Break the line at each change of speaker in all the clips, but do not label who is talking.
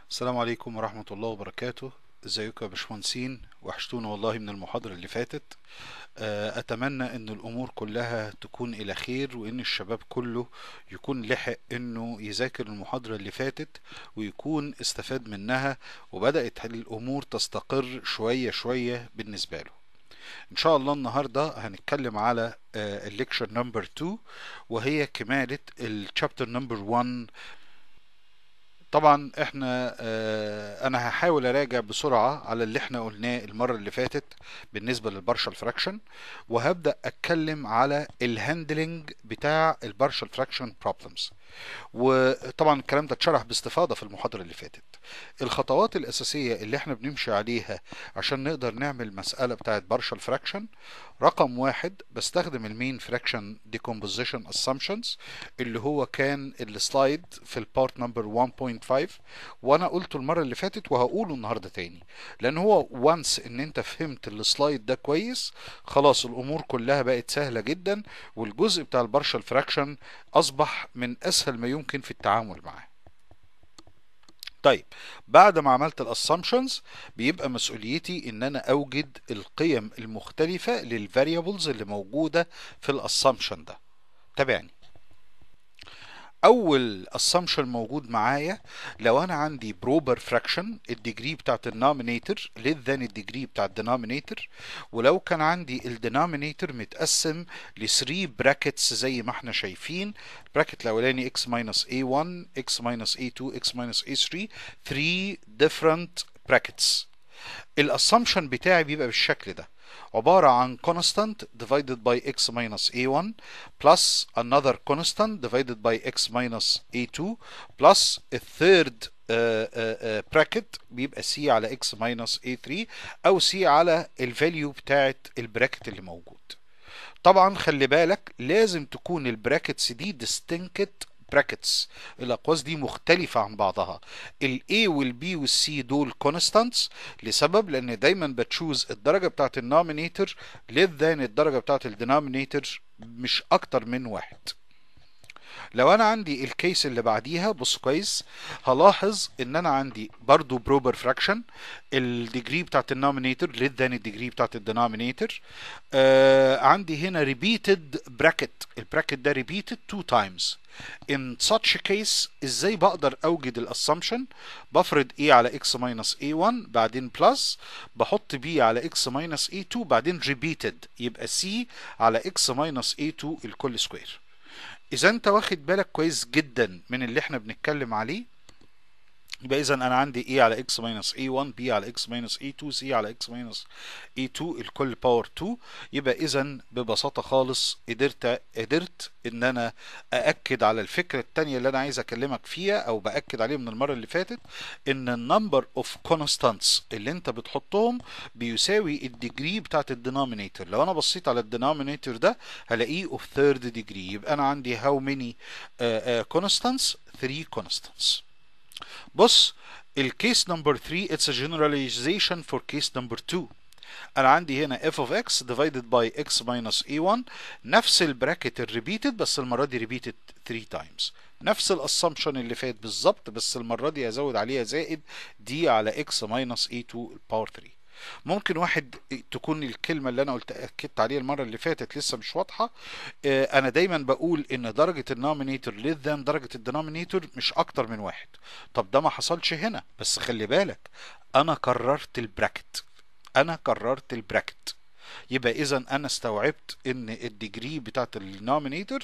السلام عليكم ورحمة الله وبركاته ازيكم يا باشمهندسين وحشتونا والله من المحاضرة اللي فاتت آه، اتمنى ان الامور كلها تكون الى خير وان الشباب كله يكون لحق انه يذاكر المحاضرة اللي فاتت ويكون استفاد منها وبدأت الامور تستقر شوية شوية بالنسبة له ان شاء الله النهاردة هنتكلم على الليكشر نمبر 2 وهي كمالة الشابتر نمبر 1 طبعا احنا اه انا هحاول اراجع بسرعة على اللي احنا قلناه المرة اللي فاتت بالنسبة للبارشال فراكشن وهبدأ اتكلم على الهاندلنج بتاع البارشال فراكشن بروبلمز وطبعا الكلام ده اتشرح باستفاضة في المحاضرة اللي فاتت الخطوات الأساسية اللي احنا بنمشي عليها عشان نقدر نعمل مسألة بتاعت بارشال فراكشن رقم واحد بستخدم المين فراكشن ديكومبوزيشن اسامبشنز اللي هو كان السلايد في البارت نمبر 1.5 وانا قلته المرة اللي فاتت وهقوله النهاردة تاني لان هو وانس ان انت فهمت السلايد ده كويس خلاص الامور كلها بقت سهلة جدا والجزء بتاع البارشال فراكشن اصبح من اسهل ما يمكن في التعامل معاه طيب بعد ما عملت الاسامبشنز بيبقى مسؤوليتي ان انا اوجد القيم المختلفة للفاريبلز اللي موجودة في الاسامبشن ده تابعني اول اسامبشن موجود معايا لو انا عندي بروبر فراكشن الديجري بتاعت النومينيتور ليس ذان الديجري بتاع الدينومينيتور ولو كان عندي الدينومينيتور متقسم ل 3 براكتس زي ما احنا شايفين البراكت الاولاني x minus a1 x minus a2 x minus a3 3 different brackets الاسامبشن بتاعي بيبقى بالشكل ده عبارة عن constant divided by x minus a1 plus another constant divided by x minus a2 plus a third uh, uh, uh, bracket بيبقى c على x minus a3 او c على الفاليو بتاعت البراكت اللي موجود طبعا خلي بالك لازم تكون البراكتس دي distinct براكتس الاقواس دي مختلفة عن بعضها ال A وال B وال C دول constants لسبب لان دايما بتشوز الدرجة بتاعت النومينيتور less than الدرجة بتاعت الدينومينيتور مش اكتر من واحد لو انا عندي الكيس اللي بعديها بص كويس هلاحظ ان انا عندي برضو بروبر فراكشن الديجري بتاعت النومينيتور ليس ذان الديجري بتاعت الدينومينيتور آه عندي هنا ريبيتد براكت البراكت ده ريبيتد تو تايمز in such case ازاي بقدر اوجد الاسامبشن بفرض a على x minus a1 بعدين plus بحط b على x minus a2 بعدين repeated يبقى c على x minus a2 الكل سكوير اذا انت واخد بالك كويس جدا من اللي احنا بنتكلم عليه يبقى اذا انا عندي a على x minus a1 b على x minus a2 c على x minus a2 الكل باور 2 يبقى اذا ببساطه خالص قدرت قدرت ان انا ااكد على الفكره الثانيه اللي انا عايز اكلمك فيها او باكد عليها من المره اللي فاتت ان النمبر اوف كونستانتس اللي انت بتحطهم بيساوي الديجري بتاعت الدينومينيتور لو انا بصيت على الدينومينيتور ده هلاقيه اوف ثيرد ديجري يبقى انا عندي هاو ماني كونستانتس 3 كونستانتس بص الكيس نمبر 3 it's a generalization for case number 2 انا عندي هنا f of x divided by x minus a1 نفس البراكت الريبيتد بس المره دي ريبيتد 3 times نفس الاسامبشن اللي فات بالظبط بس المره دي هزود عليها زائد دي على x minus a2 الباور 3 ممكن واحد تكون الكلمه اللي انا قلت اكدت عليها المره اللي فاتت لسه مش واضحه انا دايما بقول ان درجه النومينيتور ليس ذان درجه الدينومينيتور مش اكتر من واحد طب ده ما حصلش هنا بس خلي بالك انا قررت البراكت انا قررت البراكت يبقى اذا انا استوعبت ان الديجري بتاعت النومينيتور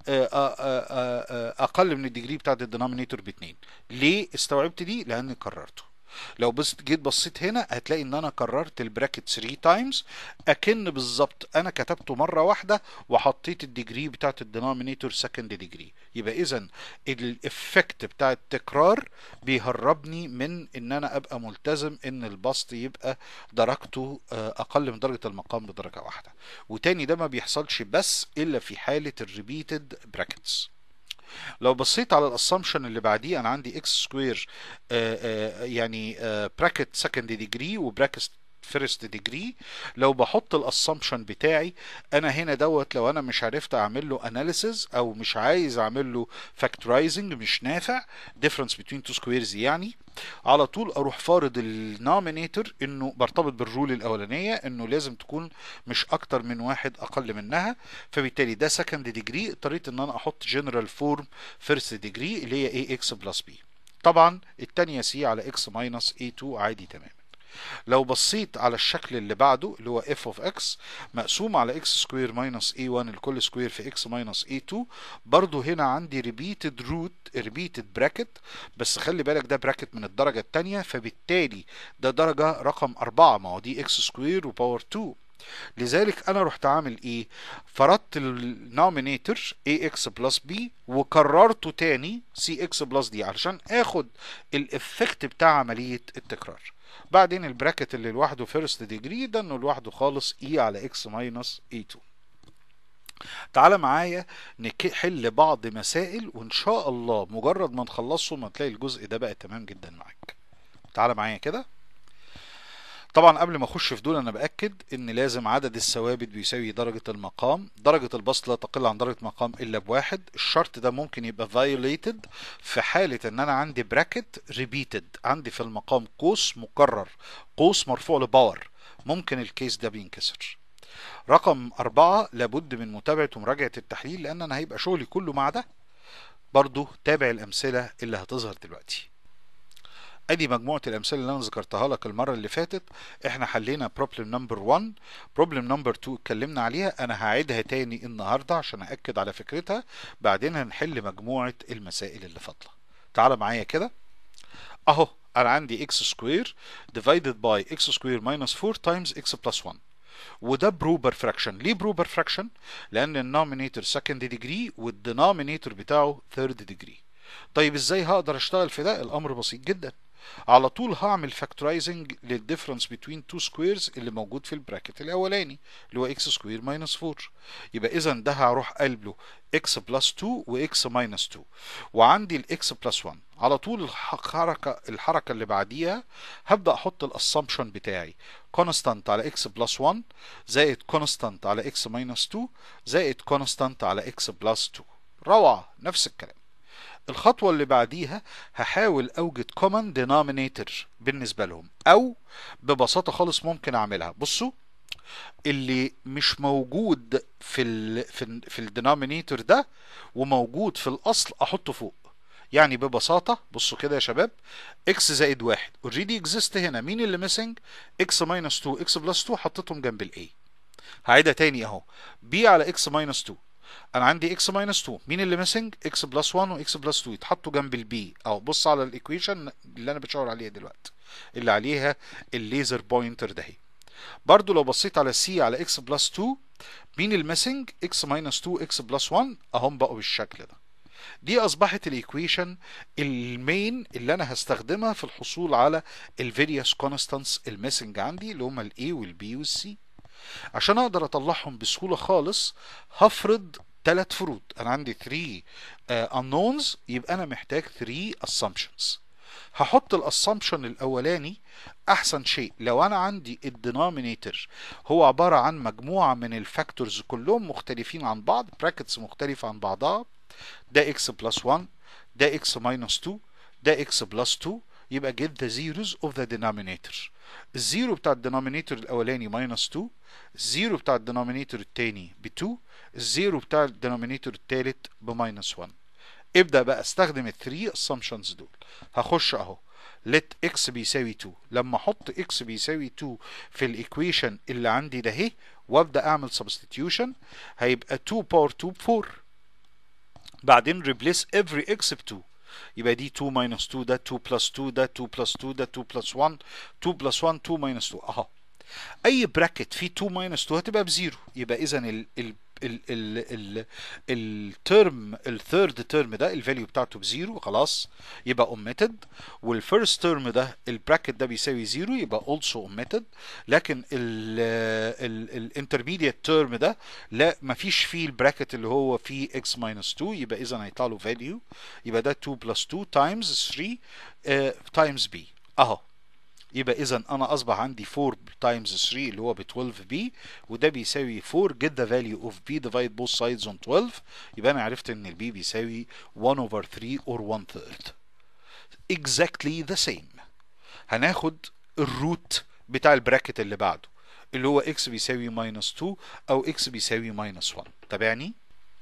اقل من الديجري بتاعت الدينومينيتور باتنين ليه استوعبت دي لاني قررته لو بس جيت بصيت هنا هتلاقي ان انا كررت البراكت 3 تايمز اكن بالظبط انا كتبته مره واحده وحطيت الديجري بتاعت الدينومينيتور سكند ديجري يبقى اذا الافكت بتاع التكرار بيهربني من ان انا ابقى ملتزم ان البسط يبقى درجته اقل من درجه المقام بدرجه واحده وتاني ده ما بيحصلش بس الا في حاله الريبيتد براكتس لو بصيت على الاسامبشن اللي بعديه انا عندي اكس سكوير يعني براكت سكند ديجري وبراكت فيرست ديجري لو بحط الاسامبشن بتاعي انا هنا دوت لو انا مش عرفت اعمل له اناليسز او مش عايز اعمل له فاكتورايزنج مش نافع difference between two squares يعني على طول اروح فارض النومينيتور انه برتبط بالرول الاولانيه انه لازم تكون مش اكتر من واحد اقل منها فبالتالي ده سكند ديجري اضطريت ان انا احط جنرال فورم فيرست ديجري اللي هي اي اكس بلس بي طبعا التانية سي على اكس ماينس اي 2 عادي تماما لو بصيت على الشكل اللي بعده اللي هو f of x مقسوم على x سكوير ماينس a1 الكل سكوير في x ماينس a2 برضو هنا عندي repeated root repeated bracket بس خلي بالك ده براكت من الدرجة التانية فبالتالي ده درجة رقم أربعة ما هو دي x سكوير وباور 2 لذلك انا رحت عامل ايه فرضت النومينيتور ax بلس b وكررته تاني cx بلس d علشان اخد الافكت بتاع عملية التكرار بعدين البراكت اللي لوحده فيرست ديجري ده انه لوحده خالص e على x ماينس e2 تعالى معايا نحل بعض مسائل وان شاء الله مجرد ما نخلصهم هتلاقي الجزء ده بقى تمام جدا معاك تعالى معايا كده طبعا قبل ما اخش في دول انا باكد ان لازم عدد الثوابت بيساوي درجة المقام درجة البسط لا تقل عن درجة مقام الا بواحد الشرط ده ممكن يبقى violated في حالة ان انا عندي براكت repeated عندي في المقام قوس مكرر قوس مرفوع لباور ممكن الكيس ده بينكسر رقم أربعة لابد من متابعة ومراجعة التحليل لأن أنا هيبقى شغلي كله مع ده برضو تابع الأمثلة اللي هتظهر دلوقتي ادي مجموعه الامثله اللي انا ذكرتها لك المره اللي فاتت احنا حلينا بروبلم نمبر 1 بروبلم نمبر 2 اتكلمنا عليها انا هعيدها تاني النهارده عشان ااكد على فكرتها بعدين هنحل مجموعه المسائل اللي فاضله تعال معايا كده اهو انا عندي x سكوير divided by x سكوير minus 4 times x plus 1 وده بروبر فراكشن ليه بروبر فراكشن لان النومينيتور سكند ديجري والدينومينيتور بتاعه ثيرد ديجري طيب ازاي هقدر اشتغل في ده الامر بسيط جدا على طول هعمل فاكتورايزنج للديفرنس بين تو سكويرز اللي موجود في البراكت الاولاني اللي هو اكس سكوير ماينس 4 يبقى اذا ده هروح قلب له اكس بلس 2 واكس ماينس 2 وعندي الاكس بلس 1 على طول الحركه الحركه اللي بعديها هبدا احط الاسامبشن بتاعي كونستانت على اكس بلس 1 زائد كونستانت على اكس ماينس 2 زائد كونستانت على اكس بلس 2 روعه نفس الكلام الخطوة اللي بعديها هحاول أوجد common denominator بالنسبة لهم أو ببساطة خالص ممكن أعملها بصوا اللي مش موجود في ال في, ال في الدينومينيتور ده وموجود في الأصل أحطه فوق يعني ببساطة بصوا كده يا شباب x زائد واحد اوريدي اكزيست هنا مين اللي ميسنج x ماينس 2 x بلس 2 حطيتهم جنب ال a هعيدها تاني اهو b على x ماينس 2 انا عندي x ماينس 2 مين اللي ميسنج x بلس 1 و x بلس 2 يتحطوا جنب البي او بص على الايكويشن اللي انا بشاور عليها دلوقتي اللي عليها الليزر بوينتر ده برضو لو بصيت على c على x بلس 2 مين الميسنج x ماينس 2 x بلس 1 اهم بقوا بالشكل ده دي اصبحت الايكويشن المين اللي انا هستخدمها في الحصول على الفيريوس كونستانس الميسنج عندي اللي هما الاي والبي والسي عشان اقدر اطلعهم بسهوله خالص هفرض ثلاث فروض انا عندي 3 uh, unknowns يبقى انا محتاج 3 assumptions هحط الاسامبشن الاولاني احسن شيء لو انا عندي الدينومينيتور هو عباره عن مجموعه من الفاكتورز كلهم مختلفين عن بعض براكتس مختلفه عن بعضها ده اكس بلس 1 ده اكس ماينس 2 ده اكس بلس 2 يبقى get the zeros of the denominator الزيرو بتاع الدينومينيتور الاولاني ماينس 2 الزيرو بتاع الدينومينيتور التاني ب 2 الزيرو بتاع الدينومينيتور التالت بماينس 1 ابدا بقى استخدم ال 3 assumptions دول هخش اهو let x بيساوي 2 لما احط x بيساوي 2 في الايكويشن اللي عندي ده اهي وابدا اعمل substitution هيبقى 2 باور 2 ب 4 بعدين replace every x ب 2 يبقى دي 2 minus 2 ده 2 plus 2 ده 2 plus 2 ده 2 plus 1 2 plus 1 2 minus 2 اهو اي براكت فيه 2 minus 2 هتبقى بزيرو يبقى اذا ال ال ال ال الترم الثيرد ترم ده الفاليو بتاعته بزيرو خلاص يبقى omitted والفيرست ترم ده البراكت ده بيساوي زيرو يبقى also omitted لكن الانترميديت ترم ده لا مفيش فيه البراكت اللي هو فيه x minus 2 يبقى اذا هيطلع له فاليو يبقى ده 2 plus 2 times 3 uh, times b اهو يبقى اذا انا اصبح عندي 4 تايمز 3 اللي هو ب 12 بي وده بيساوي 4 get the value of b divide both sides on 12 يبقى انا عرفت ان البي بيساوي 1 over 3 or 1 third exactly the same هناخد الروت بتاع البراكت اللي بعده اللي هو x بيساوي minus 2 او x بيساوي minus 1 تابعني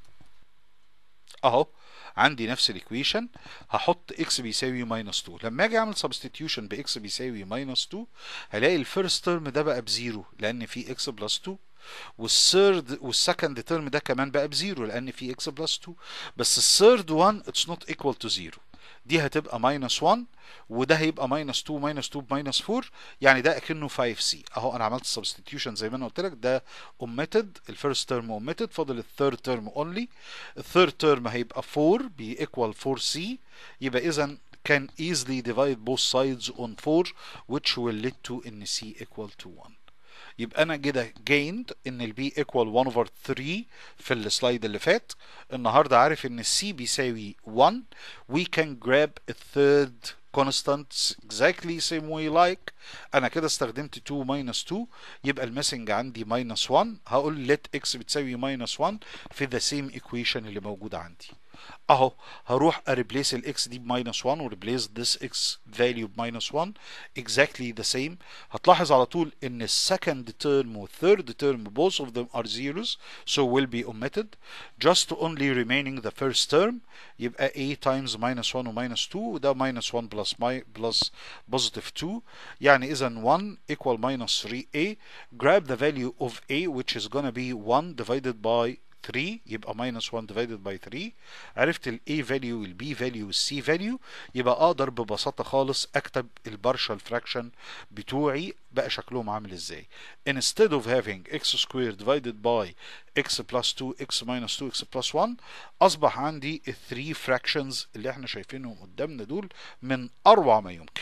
اهو عندي نفس الايكويشن هحط x بيساوي minus 2 لما اجي اعمل substitution ب x بيساوي minus 2 هلاقي الفيرست ترم ده بقى بزيرو لان في x بلس 2 والثيرد والسكند ترم ده كمان بقى بزيرو لان في x بلس 2 بس الثيرد 1 اتس نوت ايكوال تو زيرو دي هتبقى ماينس 1 وده هيبقى ماينس 2 ماينس 2 بماينس 4 يعني ده اكنه 5 سي اهو انا عملت سبستيتيوشن زي ما انا قلت لك ده اوميتد الفيرست ترم اوميتد فاضل الثيرد ترم اونلي الثيرد ترم هيبقى 4 بيكوال 4 سي يبقى اذا can easily divide both sides on 4 which will lead to ان c equal to 1 يبقى انا كده gained ان البي equal 1 over 3 في السلايد اللي فات النهارده عارف ان السي بيساوي 1 we can grab a third constant exactly same way like انا كده استخدمت 2 minus 2 يبقى الميسنج عندي minus 1 هقول let x بتساوي minus 1 في the same equation اللي موجودة عندي اهو هروح اريبليس الاكس دي بماينس 1 وريبليس this x value بماينس 1 exactly the same هتلاحظ على طول ان السكند تيرم والثيرد تيرم both of them are zeros so will be omitted just only remaining the first term يبقى a times minus 1 و minus 2 وده minus 1 plus my plus positive 2 يعني اذا 1 equal minus 3a grab the value of a which is gonna be 1 divided by 3 يبقى minus 1 divided by 3 عرفت ال A value وال B value وال C value يبقى اقدر ببساطة خالص اكتب البارشال fraction بتوعي بقى شكلهم عامل ازاي instead of having x squared divided by x plus 2 x minus 2 x plus 1 اصبح عندي ال 3 fractions اللي احنا شايفينهم قدامنا دول من اروع ما يمكن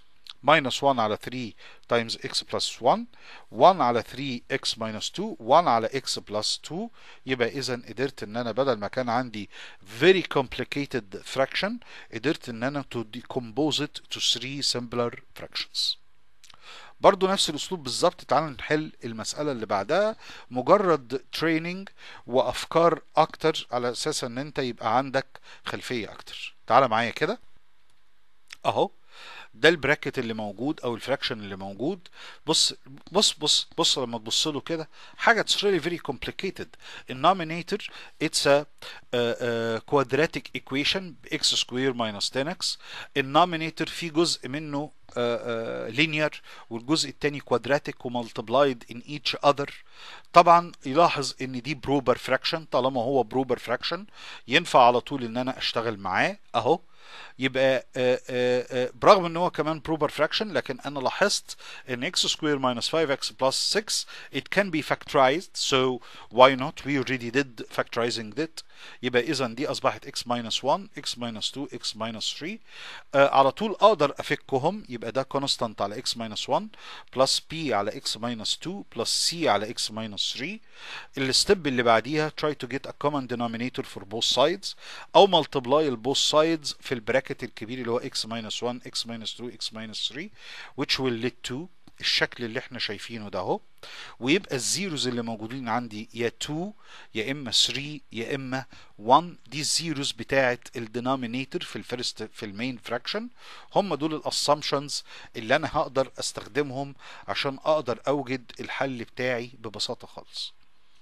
minus 1 على 3 times x plus 1 1 على 3 x minus 2 1 على x plus 2 يبقى اذا قدرت ان انا بدل ما كان عندي very complicated fraction قدرت ان انا to decompose it to 3 simpler fractions برضو نفس الاسلوب بالظبط تعال نحل المسألة اللي بعدها مجرد تريننج وافكار اكتر على اساس ان انت يبقى عندك خلفية اكتر تعال معايا كده اهو ده البراكت اللي موجود او الفراكشن اللي موجود بص بص بص بص لما تبص له كده حاجه it's really very complicated النومينيتور it's a, a, a quadratic equation x square minus 10x النومينيتور في جزء منه لينير والجزء الثاني كوادراتيك ومالتبلايد ان ايتش اذر طبعا يلاحظ ان دي بروبر فراكشن طالما هو بروبر فراكشن ينفع على طول ان انا اشتغل معاه اهو يبقى آآ آآ برغم ان هو كمان بروبر فراكشن لكن انا لاحظت ان x square minus 5x plus 6 it can be factorized so why not we already did factorizing that يبقى اذا دي اصبحت x minus 1 x minus 2 x minus 3 آه على طول اقدر افكهم يبقى ده constant على x minus 1 plus p على x minus 2 plus c على x minus 3 الستيب اللي بعديها try to get a common denominator for both sides او multiply both sides في البراكت الكبير اللي هو x minus 1 x minus 2 x minus 3 which will lead to الشكل اللي احنا شايفينه ده اهو ويبقى الزيروز اللي موجودين عندي يا 2 يا اما 3 يا اما 1 دي الزيروز بتاعه الدينومينيتور في الفيرست في المين فراكشن هم دول الاسامبشنز اللي انا هقدر استخدمهم عشان اقدر اوجد الحل بتاعي ببساطه خالص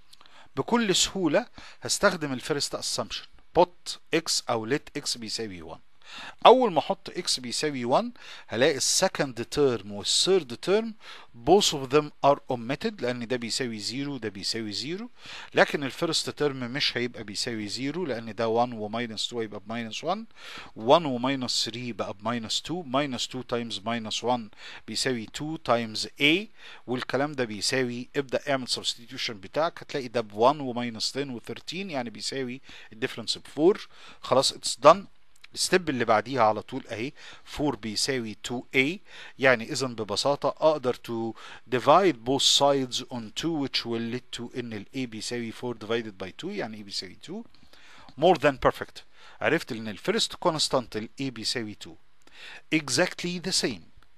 بكل سهوله هستخدم الفيرست اسامبشن بوت اكس او ليت اكس بيساوي 1 اول ما احط اكس بيساوي 1 هلاقي السكند تيرم والثيرد تيرم both of them are omitted لان ده بيساوي 0 ده بيساوي 0 لكن الفيرست تيرم مش هيبقى بيساوي 0 لان ده 1 وماينس 2 هيبقى بماينس 1 1 وماينس 3 بقى بماينس 2 ماينس 2 تايمز ماينس 1 بيساوي 2 تايمز a والكلام ده بيساوي ابدا اعمل سبستيتيوشن بتاعك هتلاقي ده ب 1 وماينس 10 و13 يعني بيساوي الديفرنس ب 4 خلاص اتس done الستيب اللي بعديها على طول اهي 4 بيساوي 2a يعني اذا ببساطة اقدر to divide both sides on 2 which will lead to ان ال a بيساوي 4 divided by 2 يعني a بيساوي 2 more than perfect عرفت ان الفيرست كونستانت ال a بيساوي 2 exactly the same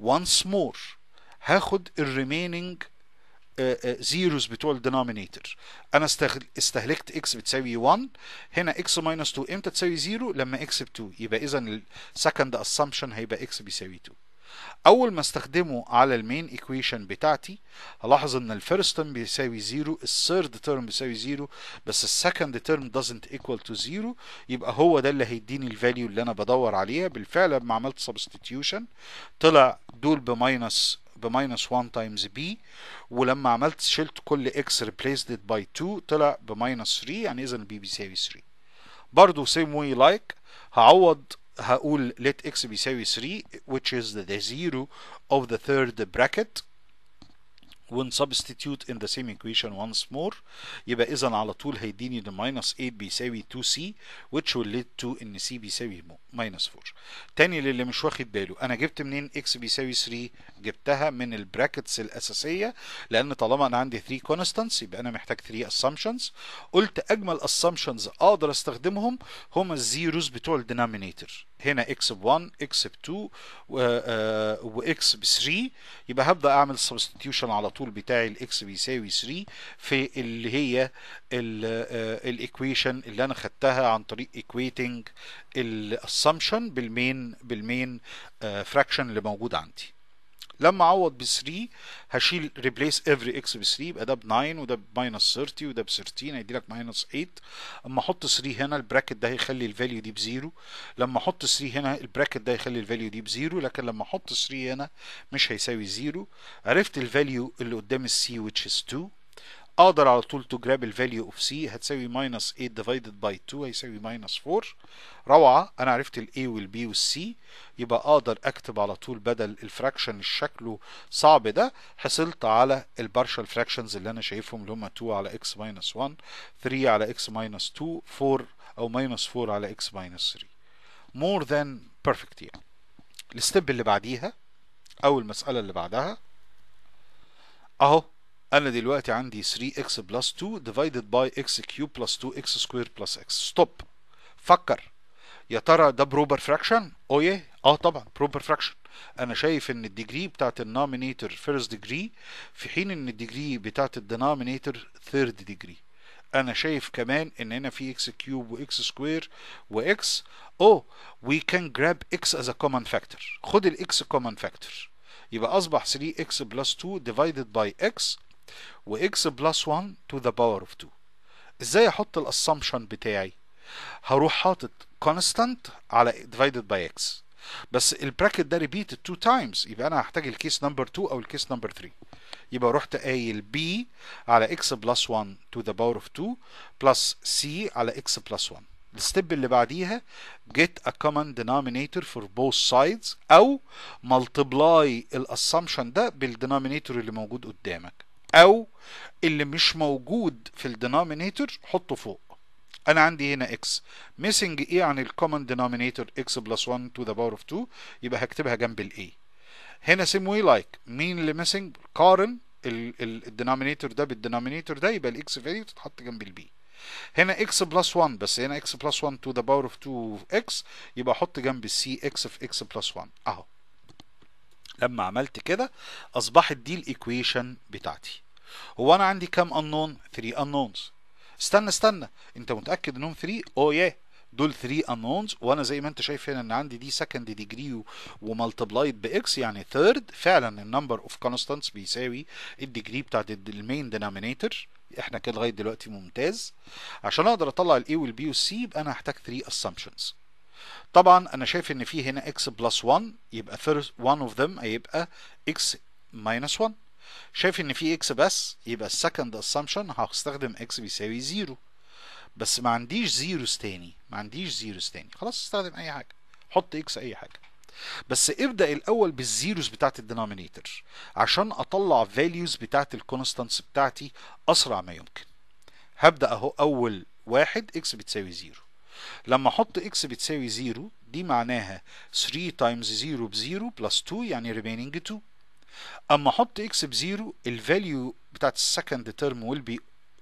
once more هاخد الريميننج زيروز بتوع الدينومينيتور انا استغل... استهلكت اكس بتساوي 1 هنا اكس ماينس 2 امتى تساوي 0 لما اكس ب 2 يبقى اذا السكند اسامبشن هيبقى اكس بيساوي 2 اول ما استخدمه على المين ايكويشن بتاعتي هلاحظ ان الفيرست ترم بيساوي 0 الثيرد ترم بيساوي 0 بس السكند ترم doesn't equal to 0 يبقى هو ده اللي هيديني الفاليو اللي انا بدور عليها بالفعل لما عملت سبستيتيوشن طلع دول بماينس بماينس 1 تايمز بي ولما عملت شلت كل اكس replaced it by 2 طلع بماينس 3 يعني اذا البي بيساوي 3 برضو same way like هعوض هقول let x بيساوي 3 which is the zero of the third bracket when substitute in the same equation once more يبقى اذا على طول هيديني the minus 8 بيساوي 2c which will lead to ان c بيساوي minus 4 تاني للي مش واخد باله انا جبت منين x بيساوي 3 جبتها من البراكتس الاساسيه لان طالما انا عندي 3 constants يبقى انا محتاج 3 assumptions قلت اجمل assumptions اقدر استخدمهم هما الزيروز بتوع الدينامينيتور هنا x ب 1 x ب 2 و x ب 3 يبقى هبدا اعمل substitution على طول بتاعي الاكس بيساوي 3 في اللي هي الايكويشن اللي انا خدتها عن طريق equating الاسامبشن بالمين بالمين فراكشن اللي موجود عندي لما اعوض ب 3 هشيل ريبليس افري اكس ب 3 يبقى ده ب 9 وده ب ماينس 30 وده ب 13 هيدي لك ماينس 8 اما احط 3 هنا البراكت ده هيخلي الفاليو دي بزيرو لما احط 3 هنا البراكت ده هيخلي الفاليو دي بزيرو لكن لما احط 3 هنا مش هيساوي زيرو عرفت الفاليو اللي قدام السي which is 2 اقدر على طول تو جراب الفاليو اوف سي هتساوي ماينس 8 ديفايدد باي 2 هيساوي ماينس 4 روعه انا عرفت الاي والبي والسي يبقى اقدر اكتب على طول بدل الفراكشن اللي شكله صعب ده حصلت على البارشال فراكشنز اللي انا شايفهم اللي هم 2 على اكس ماينس 1 3 على اكس ماينس 2 4 او ماينس 4 على اكس ماينس 3 more than perfect يعني الستيب اللي بعديها او المساله اللي بعدها اهو انا دلوقتي عندي 3x بلس 2 divided by x cube plus 2x square plus x ستوب فكر يا ترى ده بروبر فراكشن او يه اه طبعا بروبر فراكشن انا شايف ان الديجري بتاعت النومينيتور فيرست ديجري في حين ان الديجري بتاعت الدينومينيتور ثيرد ديجري انا شايف كمان ان هنا في اكس كيوب واكس سكوير واكس او وي كان جراب اكس از ا كومن فاكتور خد الاكس كومن فاكتور يبقى اصبح 3x بلس 2 divided by x و x بلس 1 to the power of 2 ازاي احط الاسامبشن بتاعي هروح حاطط constant على divided by x بس البراكت ده repeated 2 times يبقى انا هحتاج الكيس نمبر 2 او الكيس نمبر 3 يبقى رحت قايل b على x بلس 1 to the power of 2 بلس c على x بلس 1 الستيب اللي بعديها get a common denominator for both sides او multiply الاسامبشن ده بالدينومينيتور اللي موجود قدامك او اللي مش موجود في الدينومينيتور حطه فوق انا عندي هنا x missing ايه عن الكومن denominator x plus 1 to the power of 2 يبقى هكتبها جنب ال a هنا same way like مين اللي missing قارن الدينومينيتور ده بالدينومينيتور ده يبقى الاكس فاليو تتحط جنب البي هنا x بلس 1 بس هنا x بلس 1 to the power of 2x يبقى احط جنب السي x في x بلس 1 اهو لما عملت كده اصبحت دي الايكويشن بتاعتي هو انا عندي كام unknown 3 unknowns استنى استنى انت متاكد انهم 3 اوه ياه دول 3 unknowns وانا زي ما انت شايف هنا ان عندي دي second degree ومالتبلايد باكس يعني third فعلا النمبر اوف كونستانتس بيساوي الديجري بتاعت المين دينامينيتور احنا كده لغايه دلوقتي ممتاز عشان اقدر اطلع الاي والبي والسي يبقى انا هحتاج 3 assumptions طبعا انا شايف ان في هنا x بلس 1 يبقى first one of them هيبقى x minus 1 شايف ان في x بس يبقى السكند assumption هستخدم x بيساوي 0 بس ما عنديش زيروز تاني ما عنديش زيروز تاني خلاص استخدم اي حاجه حط x اي حاجه بس ابدا الاول بالزيروز بتاعت الدينومينيتور عشان اطلع فاليوز بتاعت الكونستانتس بتاعتي اسرع ما يمكن هبدا اهو اول واحد x بتساوي 0 لما احط x بتساوي 0 دي معناها 3 تايمز 0 ب 0 بلس 2 يعني remaining 2 اما احط x ب 0 الفاليو بتاعت السكند ترم will be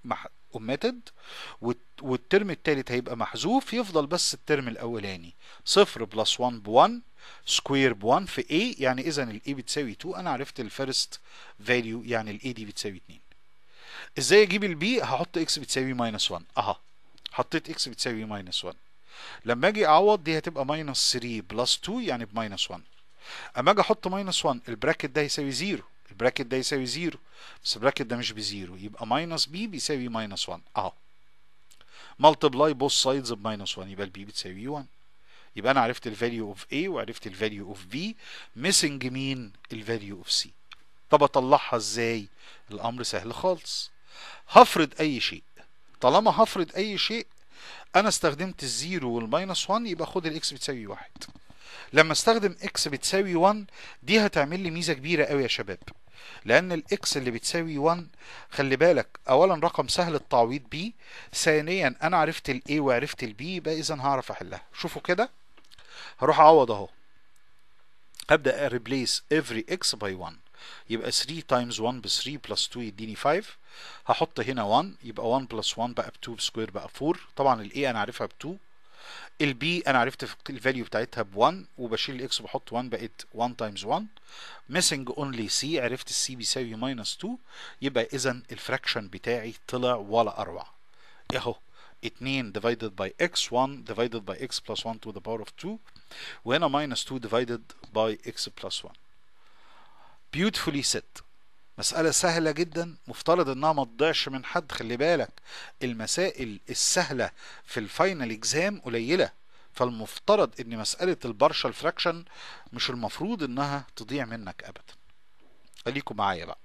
omitted والت- والترم التالت هيبقى محذوف يفضل بس الترم الاولاني صفر بلس 1 ب 1 سكوير ب 1 في a يعني اذا ال a بتساوي 2 انا عرفت الفيرست فاليو يعني ال a دي بتساوي 2 ازاي اجيب البي هحط اكس بتساوي ماينس 1 اها حطيت اكس بتساوي ماينس 1 لما اجي اعوض دي هتبقى ماينس 3 بلس 2 يعني بماينس 1 اما اجي احط ماينس 1 البراكت ده يساوي 0 البراكت ده يساوي 0 بس البراكت ده مش بزيرو يبقى ماينس بي بيساوي ماينس 1 اهو ملتبلاي بوث سايدز بماينس 1 يبقى البي بتساوي 1 يبقى انا عرفت الفاليو اوف A وعرفت الفاليو اوف B ميسنج مين الفاليو اوف C طب اطلعها ازاي الامر سهل خالص هفرض اي شيء طالما هفرض اي شيء انا استخدمت الزيرو والماينس 1 يبقى خد الاكس بتساوي 1 لما استخدم اكس بتساوي 1 دي هتعمل لي ميزه كبيره قوي يا شباب لان الاكس اللي بتساوي 1 خلي بالك اولا رقم سهل التعويض بيه ثانيا انا عرفت الاي وعرفت البي يبقى اذا هعرف احلها شوفوا كده هروح اعوض اهو هبدا replace every x by 1 يبقى 3 times 1 ب 3 plus 2 يديني 5 هحط هنا 1 يبقى 1 plus 1 بقى ب 2 بسكوير بقى 4 طبعا الاي انا عارفها ب 2 البي انا عرفت الفاليو بتاعتها ب 1 وبشيل الاكس وبحط 1 بقت 1 times 1 missing only c عرفت السي بيساوي minus 2 يبقى اذا الفراكشن بتاعي طلع ولا اروع اهو 2 divided by x 1 divided by x plus 1 to the power of 2 وهنا minus 2 divided by x plus 1 beautifully set مسألة سهلة جدا مفترض انها ما تضيعش من حد خلي بالك المسائل السهلة في الفاينل اكزام قليلة فالمفترض ان مسألة البارشال فراكشن مش المفروض انها تضيع منك ابدا خليكم معايا بقى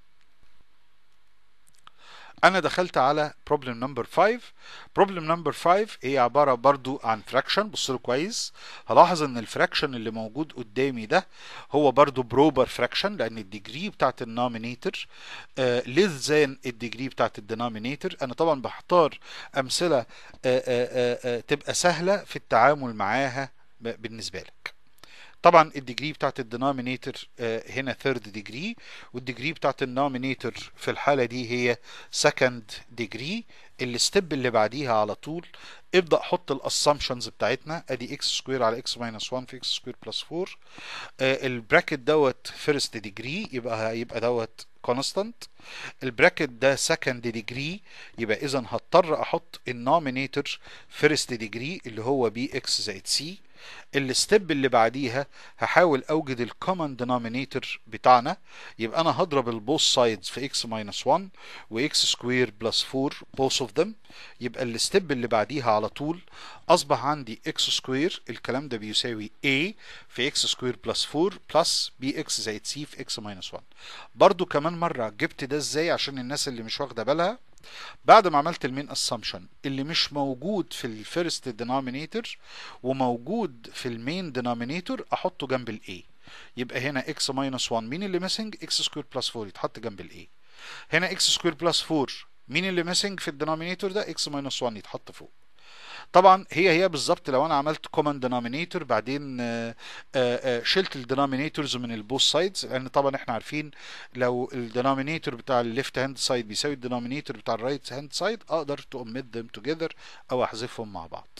انا دخلت على problem number 5 problem number 5 هي عبارة برضو عن fraction بصوا له كويس هلاحظ ان الفراكشن اللي موجود قدامي ده هو برضو بروبر فراكشن لان الديجري بتاعت النومينيتور less than الديجري بتاعت الدينومينيتور انا طبعا بختار امثلة آه، آه، آه، آه، تبقى سهلة في التعامل معاها ب- بالنسبة لك طبعا الديجري بتاعت الدينومينيتور هنا ثيرد ديجري والديجري بتاعت النومينيتور في الحالة دي هي سكند ديجري الستيب اللي بعديها على طول ابدأ حط الاسامبشنز بتاعتنا ادي اكس سكوير على اكس ماينس 1 في اكس سكوير بلس 4 آه، البراكت دوت فيرست ديجري يبقى هيبقى دوت كونستانت البراكت ده سكند ديجري يبقى اذا هضطر احط النومينيتور فيرست ديجري اللي هو بي اكس زائد سي الستيب اللي بعديها هحاول اوجد الكومن دينومينيتور بتاعنا يبقى انا هضرب البوث سايدز في اكس ماينس 1 واكس سكوير بلس 4 both of them يبقى الستيب اللي بعديها على طول اصبح عندي اكس سكوير الكلام ده بيساوي a في اكس سكوير بلس 4 بلس بي اكس زائد سي في اكس ماينس 1 برضو كمان مرة جبت ده ازاي عشان الناس اللي مش واخدة بالها بعد ما عملت المين اسامبشن اللي مش موجود في الفيرست دينومينيتور وموجود في المين دينومينيتور احطه جنب الاي يبقى هنا اكس ماينس 1 مين اللي ميسنج اكس سكوير بلس 4 يتحط جنب الاي هنا اكس سكوير بلس 4 مين اللي ميسنج في الدينومينيتور ده اكس ماينس 1 يتحط فوق طبعا هي هي بالظبط لو انا عملت كومن دينومينيتور بعدين آه، آه، آه، شلت الدينومينيتورز من البوث سايدز لان طبعا احنا عارفين لو الدينومينيتور بتاع الليفت هاند سايد بيساوي الدينومينيتور بتاع الرايت هاند سايد اقدر تو omit them together او احذفهم مع بعض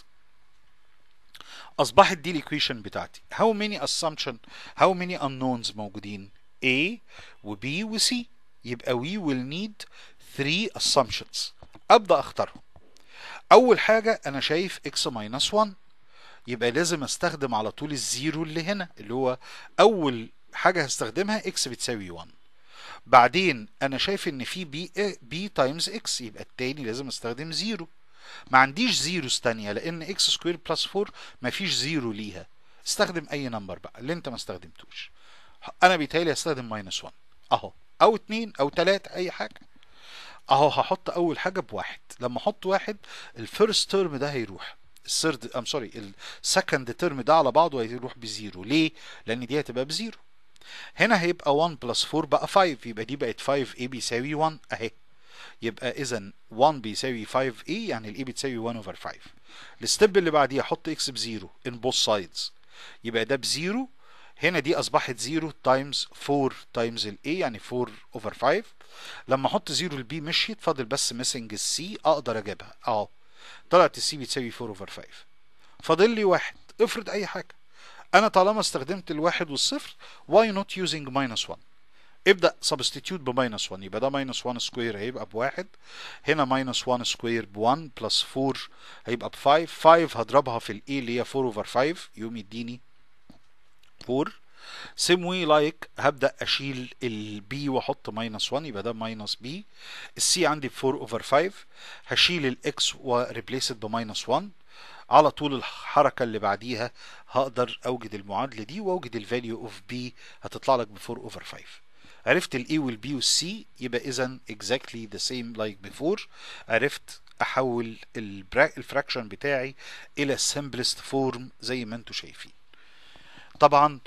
اصبحت دي الايكويشن بتاعتي how many assumption how many unknowns موجودين A و B و C يبقى we will need three assumptions ابدا اختارهم اول حاجه انا شايف x minus 1 يبقى لازم استخدم على طول الزيرو اللي هنا اللي هو اول حاجه هستخدمها x بتساوي 1 بعدين انا شايف ان في بي بي تايمز اكس يبقى التاني لازم استخدم زيرو ما عنديش زيروز تانية لان اكس سكوير بلس 4 ما فيش زيرو ليها استخدم اي نمبر بقى اللي انت ما استخدمتوش انا بيتهيألي هستخدم ماينس 1 اهو او اتنين او تلاتة اي حاجة اهو هحط اول حاجة بواحد لما احط واحد الفيرست ترم ده هيروح الثيرد ام سوري السكند ترم ده على بعضه هيروح بزيرو ليه؟ لان دي هتبقى بزيرو هنا هيبقى 1 بلس 4 بقى 5 يبقى دي بقت 5 a بيساوي 1 اهي يبقى اذا 1 بيساوي 5 a يعني الاي بتساوي 1 اوفر 5 الستيب اللي بعديه احط اكس بزيرو ان بوث سايدز يبقى ده بزيرو هنا دي اصبحت 0 تايمز 4 تايمز الاي يعني 4 اوفر 5 لما احط 0 البي مشيت فاضل بس ميسنج السي اقدر اجيبها اهو طلعت السي بتساوي 4 اوفر 5 فاضل لي واحد افرض اي حاجه انا طالما استخدمت الواحد والصفر why not using minus 1 ابدا سبستيتيوت بماينس 1 يبقى ده ماينس 1 سكوير هيبقى بواحد هنا ماينس 1 سكوير ب 1 بلس 4 هيبقى ب 5 5 هضربها في الاي اللي هي 4 اوفر 5 يقوم يديني 4 سيم وي لايك هبدا اشيل البي واحط ماينس 1 يبقى ده ماينس بي السي عندي ب 4 اوفر 5 هشيل الاكس وريبليس بماينس 1 على طول الحركه اللي بعديها هقدر اوجد المعادله دي واوجد الفاليو اوف بي هتطلع لك ب 4 اوفر 5 عرفت الاي والبي والسي يبقى اذا exactly the same like before عرفت احول الفراكشن بتاعي الى simplest فورم زي ما انتم شايفين طبعا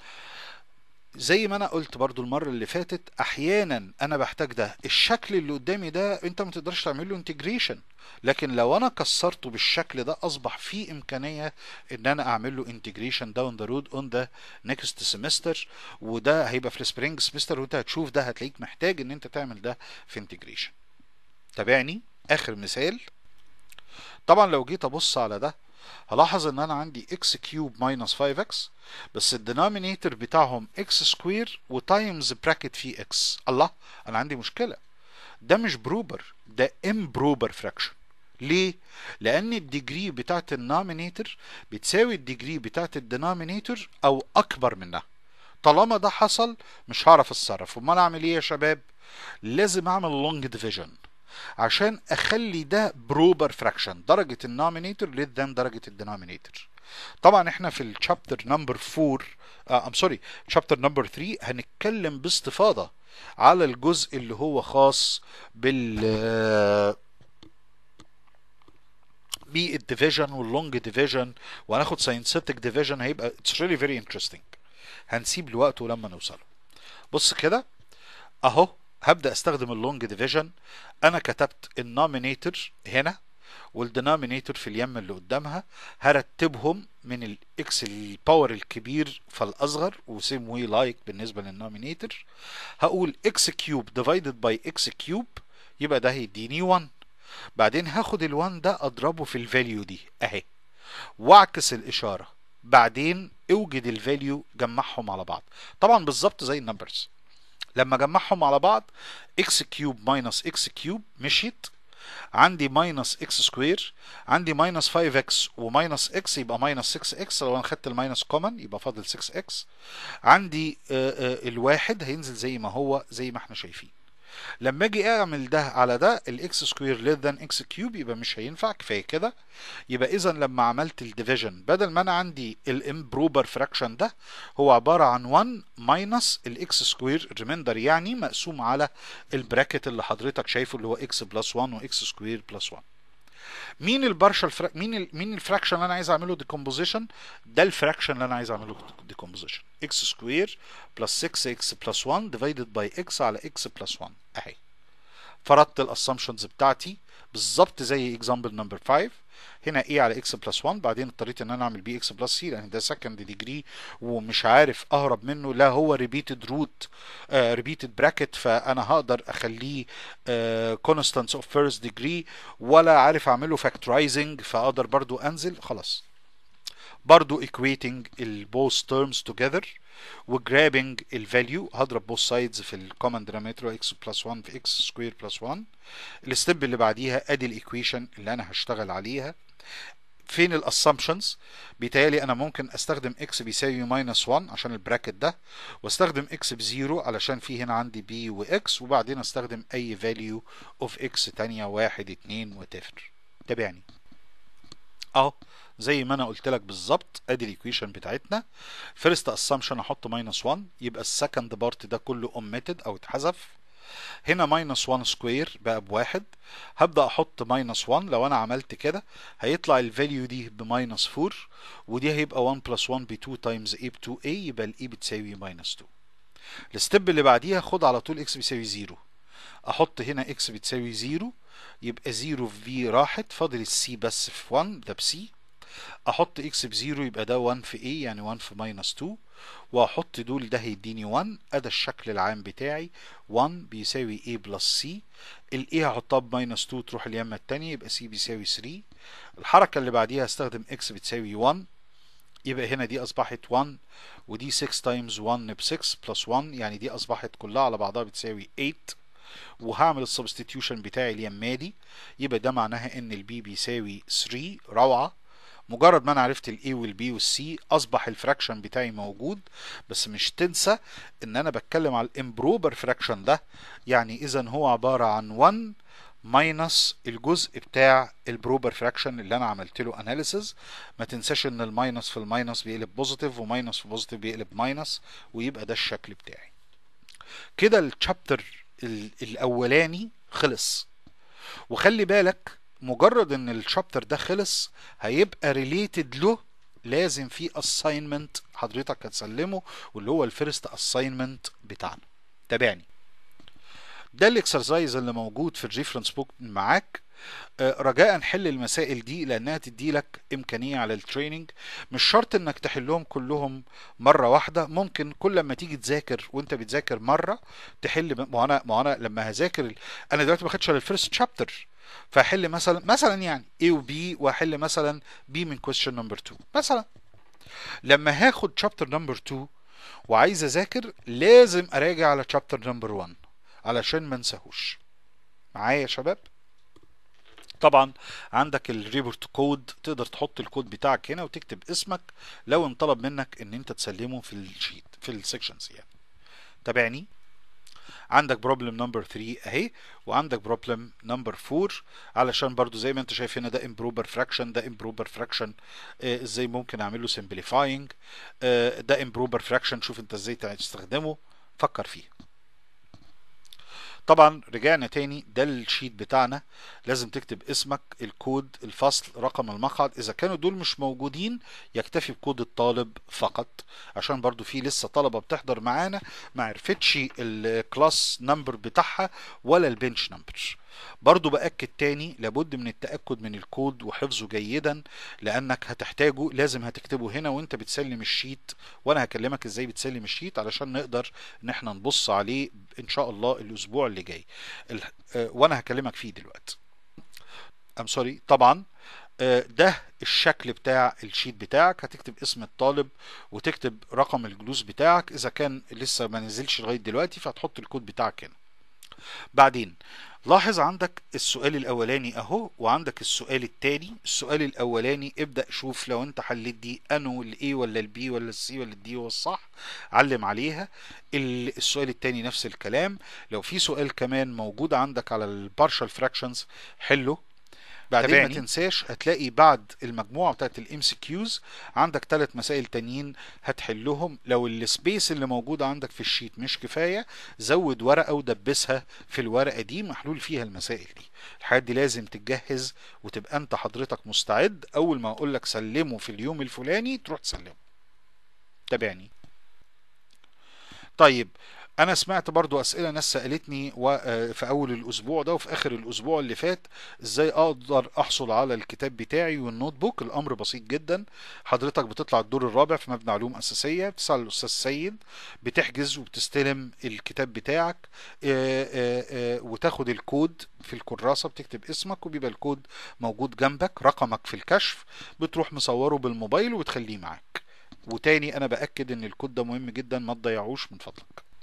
زي ما انا قلت برضو المرة اللي فاتت احيانا انا بحتاج ده الشكل اللي قدامي ده انت ما تقدرش تعمل له انتجريشن لكن لو انا كسرته بالشكل ده اصبح في امكانية ان انا اعمل له انتجريشن داون ذا رود اون ذا نيكست سيمستر وده هيبقى في السبرينج سيمستر وانت هتشوف ده هتلاقيك محتاج ان انت تعمل ده في انتجريشن تابعني اخر مثال طبعا لو جيت ابص على ده هلاحظ ان انا عندي x كيوب ماينس 5x بس الدينومينيتور بتاعهم x سكوير وتايمز براكت فيه x الله انا عندي مشكله ده مش بروبر ده امبروبر فراكشن ليه؟ لأن الديجري بتاعت النومينيتور بتساوي الديجري بتاعت الدينومينيتور أو أكبر منها. طالما ده حصل مش هعرف اتصرف، أمال أعمل إيه يا شباب؟ لازم أعمل لونج ديفيجن. عشان اخلي ده بروبر فراكشن درجه النومينيتور للذان درجه الدينومينيتور طبعا احنا في الشابتر نمبر 4 ام سوري شابتر نمبر 3 هنتكلم باستفاضه على الجزء اللي هو خاص بال بالديفيجن واللونج ديفيجن وهناخد ساينسيتك ديفيجن هيبقى اتس ريلي فيري انترستنج هنسيب لوقته لما نوصله بص كده اهو هبدا استخدم اللونج ديفيجن انا كتبت النومينيتور هنا والدينومينيتور في اليم اللي قدامها هرتبهم من الاكس الباور الكبير فالاصغر وسيم وي لايك بالنسبه للنومينيتور هقول اكس كيوب ديفايدد باي اكس كيوب يبقى ده هيديني 1 بعدين هاخد ال1 ده اضربه في الفاليو دي اهي واعكس الاشاره بعدين اوجد الفاليو جمعهم على بعض طبعا بالظبط زي النمبرز لما اجمعهم على بعض اكس كيوب ماينس اكس كيوب مشيت عندي ماينس اكس سكوير عندي ماينس 5 اكس وماينس اكس يبقى ماينس 6 اكس لو انا خدت الماينس كومن يبقى فاضل 6 اكس عندي آآ آآ الواحد هينزل زي ما هو زي ما احنا شايفين لما اجي اعمل ده على ده الاكس سكوير ليس ذان اكس كيوب يبقى مش هينفع كفايه كده يبقى اذا لما عملت الديفيجن بدل ما انا عندي الامبروبر فراكشن ده هو عباره عن 1 ماينس الاكس سكوير ريميندر يعني مقسوم على البراكت اللي حضرتك شايفه اللي هو اكس بلس 1 واكس سكوير بلس 1 مين البارشال فرا... مين ال... مين الفراكشن اللي انا عايز اعمله ديكومبوزيشن ده الفراكشن اللي انا عايز اعمله ديكومبوزيشن اكس سكوير بلس 6 اكس بلس 1 ديفايدد باي اكس على اكس بلس 1 اهي فرضت الاسامبشنز بتاعتي بالظبط زي اكزامبل نمبر 5 هنا ايه على اكس بلس 1 بعدين اضطريت ان انا اعمل بي اكس بلس سي لان ده سكند ديجري ومش عارف اهرب منه لا هو ريبيتد روت ريبيتد براكت فانا هقدر اخليه كونستانس اوف فيرست ديجري ولا عارف اعمله فاكتورايزنج فاقدر برضو انزل خلاص برضو equating البوث terms together وجرابنج الفاليو هضرب بوث سايدز في الكومن ديناميتر اكس بلس 1 في اكس سكوير بلس 1 الستيب اللي بعديها ادي الايكويشن اللي انا هشتغل عليها فين الاسامبشنز بيتهيألي انا ممكن استخدم اكس بيساوي ماينس 1 عشان البراكت ده واستخدم اكس بزيرو علشان في هنا عندي بي واكس وبعدين استخدم اي فاليو اوف اكس تانية واحد اتنين وتفر تابعني اهو زي ما انا قلت لك بالظبط ادي الايكويشن بتاعتنا فيرست اسامبشن احط ماينس 1 يبقى السكند بارت ده كله اوميتد او اتحذف هنا ماينس 1 سكوير بقى بواحد هبدا احط ماينس 1 لو انا عملت كده هيطلع الفاليو دي بماينس 4 ودي هيبقى 1 بلس 1 ب 2 تايمز a ب 2 a يبقى الاي بتساوي ماينس 2 الستيب اللي بعديها خد على طول اكس بيساوي 0 احط هنا اكس بتساوي 0 يبقى 0 في في راحت فاضل السي بس في 1 ده بسي احط اكس بزيرو يبقى ده 1 في a يعني 1 في ماينس 2 واحط دول ده هيديني 1 ادي الشكل العام بتاعي 1 بيساوي a بلس c ال a هحطها بماينس 2 تروح اليمة التانية يبقى c بيساوي 3 الحركة اللي بعديها هستخدم x بتساوي 1 يبقى هنا دي اصبحت 1 ودي 6 تايمز 1 ب 6 بلس 1 يعني دي اصبحت كلها على بعضها بتساوي 8 وهعمل السبستيتيوشن بتاعي اليمة دي يبقى ده معناها ان البي بيساوي 3 روعة مجرد ما انا عرفت الاي والبي والسي اصبح الفراكشن بتاعي موجود بس مش تنسى ان انا بتكلم على الامبروبر فراكشن ده يعني اذا هو عبارة عن 1 ماينس الجزء بتاع البروبر فراكشن اللي انا عملت له اناليسز ما تنساش ان الماينس في الماينس بيقلب بوزيتيف وماينس في بوزيتيف بيقلب ماينس ويبقى ده الشكل بتاعي كده الشابتر الاولاني خلص وخلي بالك مجرد ان الشابتر ده خلص هيبقى ريليتد له لازم في اساينمنت حضرتك هتسلمه واللي هو الفيرست اساينمنت بتاعنا تابعني ده الاكسرسايز اللي موجود في الريفرنس بوك معاك رجاء حل المسائل دي لانها تدي لك امكانيه على التريننج مش شرط انك تحلهم كلهم مره واحده ممكن كل لما تيجي تذاكر وانت بتذاكر مره تحل ما انا ما انا لما هذاكر انا دلوقتي ما خدتش على الفيرست شابتر فاحل مثلا مثلا يعني A و B واحل مثلا B من question number 2 مثلا لما هاخد chapter number 2 وعايز اذاكر لازم اراجع على chapter number 1 علشان ما انساهوش معايا يا شباب طبعا عندك الريبورت كود تقدر تحط الكود بتاعك هنا وتكتب اسمك لو انطلب منك ان انت تسلمه في الشيت في السكشنز يعني تابعني عندك بروبلم نمبر 3 اهي وعندك بروبلم نمبر 4 علشان برضو زي ما انت شايف هنا ده امبروبر فراكشن ده امبروبر فراكشن آه ازاي ممكن اعمل له سمبليفاينج آه ده امبروبر فراكشن شوف انت ازاي تستخدمه فكر فيه طبعا رجعنا تاني ده الشيت بتاعنا لازم تكتب اسمك الكود الفصل رقم المقعد اذا كانوا دول مش موجودين يكتفي بكود الطالب فقط عشان برضو في لسه طلبة بتحضر معانا ما عرفتش الكلاس نمبر بتاعها ولا البنش نمبر برضو بأكد تاني لابد من التأكد من الكود وحفظه جيدا لأنك هتحتاجه لازم هتكتبه هنا وانت بتسلم الشيت وانا هكلمك ازاي بتسلم الشيت علشان نقدر ان احنا نبص عليه ان شاء الله الاسبوع اللي جاي وانا هكلمك فيه دلوقتي ام سوري طبعا ده الشكل بتاع الشيت بتاعك هتكتب اسم الطالب وتكتب رقم الجلوس بتاعك اذا كان لسه ما نزلش لغايه دلوقتي فهتحط الكود بتاعك هنا بعدين لاحظ عندك السؤال الاولاني اهو وعندك السؤال التاني السؤال الاولاني ابدأ شوف لو انت حليت دي انو الاي ولا البي ولا السي ولا الدي هو الصح علم عليها السؤال التاني نفس الكلام لو في سؤال كمان موجود عندك على البارشال فراكشنز حله بعدين تبعني. ما تنساش هتلاقي بعد المجموعه بتاعت الام سي كيوز عندك ثلاث مسائل تانيين هتحلهم لو السبيس اللي موجود عندك في الشيت مش كفايه زود ورقه ودبسها في الورقه دي محلول فيها المسائل دي الحاجات دي لازم تتجهز وتبقى انت حضرتك مستعد اول ما اقول لك سلمه في اليوم الفلاني تروح تسلمه تابعني طيب انا سمعت برضو اسئله ناس سالتني في اول الاسبوع ده وفي اخر الاسبوع اللي فات ازاي اقدر احصل على الكتاب بتاعي والنوت بوك الامر بسيط جدا حضرتك بتطلع الدور الرابع في مبنى علوم اساسيه بتسال الاستاذ سيد بتحجز وبتستلم الكتاب بتاعك وتاخد الكود في الكراسه بتكتب اسمك وبيبقى الكود موجود جنبك رقمك في الكشف بتروح مصوره بالموبايل وتخليه معاك وتاني انا باكد ان الكود ده مهم جدا ما تضيعوش من فضلك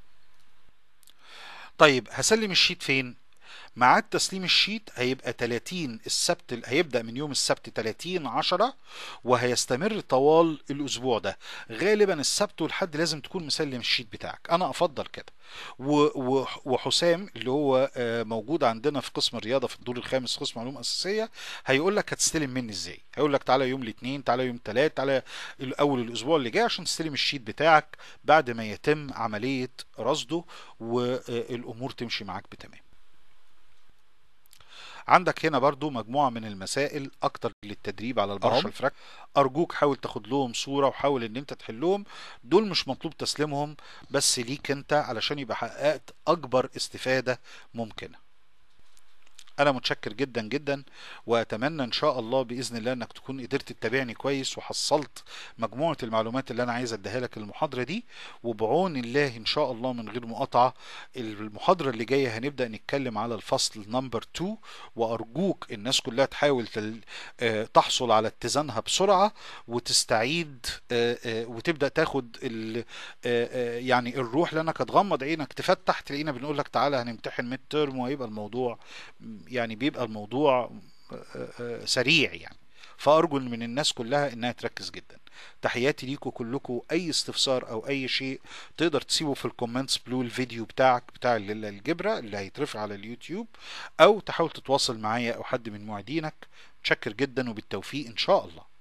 طيب هسلم الشيت فين ميعاد تسليم الشيت هيبقى 30 السبت هيبدا من يوم السبت 30 10 وهيستمر طوال الاسبوع ده غالبا السبت والحد لازم تكون مسلم الشيت بتاعك انا افضل كده وحسام اللي هو موجود عندنا في قسم الرياضه في الدور الخامس قسم علوم اساسيه هيقول لك هتستلم مني ازاي هيقول لك تعالى يوم الاثنين تعالى يوم الثلاث تعالى اول الاسبوع اللي جاي عشان تستلم الشيت بتاعك بعد ما يتم عمليه رصده والامور تمشي معاك بتمام عندك هنا برضو مجموعة من المسائل اكتر للتدريب على البارشال فراك ارجوك حاول تاخد لهم صورة وحاول ان انت تحلهم دول مش مطلوب تسليمهم بس ليك انت علشان يبقى حققت اكبر استفادة ممكنة انا متشكر جدا جدا واتمنى ان شاء الله باذن الله انك تكون قدرت تتابعني كويس وحصلت مجموعه المعلومات اللي انا عايز اديها لك المحاضره دي وبعون الله ان شاء الله من غير مقاطعه المحاضره اللي جايه هنبدا نتكلم على الفصل نمبر 2 وارجوك الناس كلها تحاول تل... آه، تحصل على اتزانها بسرعه وتستعيد آه، آه، وتبدا تاخد ال... آه، آه، يعني الروح لانك هتغمض عينك تفتح تلاقينا بنقول لك تعالى هنمتحن ميد ترم وهيبقى الموضوع يعني بيبقى الموضوع آه، آه، سريع يعني فارجو من الناس كلها انها تركز جدا تحياتي ليكم كلكم اي استفسار او اي شيء تقدر تسيبه في الكومنتس بلو الفيديو بتاعك بتاع ال- الجبرة اللي هيترفع على اليوتيوب او تحاول تتواصل معايا او حد من معيدينك متشكر جدا وبالتوفيق ان شاء الله